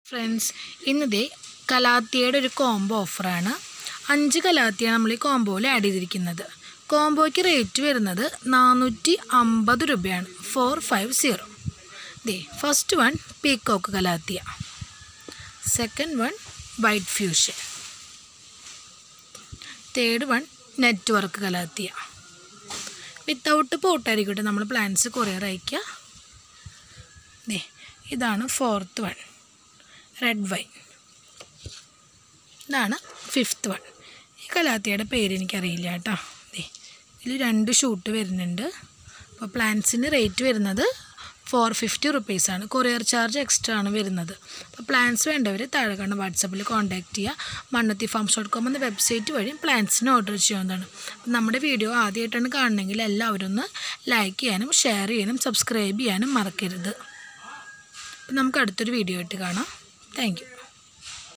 friends ഇന്നതേ കലാത്തിയുടെ ഒരു combo ഓഫറാണ് അഞ്ച് കലാത്തിയാണ് നമ്മൾ ഈ കോംബോയിൽ ആഡ് ചെയ്തിരിക്കുന്നത് കോംബോയ്ക്ക് റേറ്റ് വരുന്നത് നാനൂറ്റി അമ്പത് രൂപയാണ് ഫോർ ഫൈവ് സീറോ ദേ first one peacock calathea second one white fusion third one network calathea without പോട്ടായിരിക്കട്ടെ നമ്മൾ പ്ലാൻസ് കൊറിയർ അയക്കുക ദേ ഇതാണ് ഫോർത്ത് വൺ റെഡ് വൈൻ ഇതാണ് ഫിഫ്ത്ത് വൺ ഈ കലാത്തിയുടെ പേര് എനിക്കറിയില്ല കേട്ടോ ദേ ഇതിൽ രണ്ട് ഷൂട്ട് വരുന്നുണ്ട് അപ്പോൾ പ്ലാൻസിന് റേറ്റ് വരുന്നത് ഫോർ ഫിഫ്റ്റി റുപ്പീസാണ് കൊറിയർ ചാർജ് എക്സ്ട്രാ ആണ് വരുന്നത് അപ്പോൾ പ്ലാൻസ് വേണ്ടവർ താഴെ കാണുന്ന വാട്സപ്പിൽ കോൺടാക്റ്റ് ചെയ്യുക മണ്ണത്തി ഫാംസ് ഡോട്ട് കോം എന്ന വെബ്സൈറ്റ് വഴി പ്ലാൻസിന് ഓർഡർ ചെയ്യാവുന്നതാണ് അപ്പോൾ നമ്മുടെ വീഡിയോ ആദ്യമായിട്ടാണ് കാണണമെങ്കിൽ എല്ലാവരും ഒന്ന് ലൈക്ക് ചെയ്യാനും ഷെയർ ചെയ്യാനും സബ്സ്ക്രൈബ് ചെയ്യാനും മറക്കരുത് അപ്പോൾ നമുക്ക് അടുത്തൊരു വീഡിയോ ആയിട്ട് കാണാം താങ്ക് യു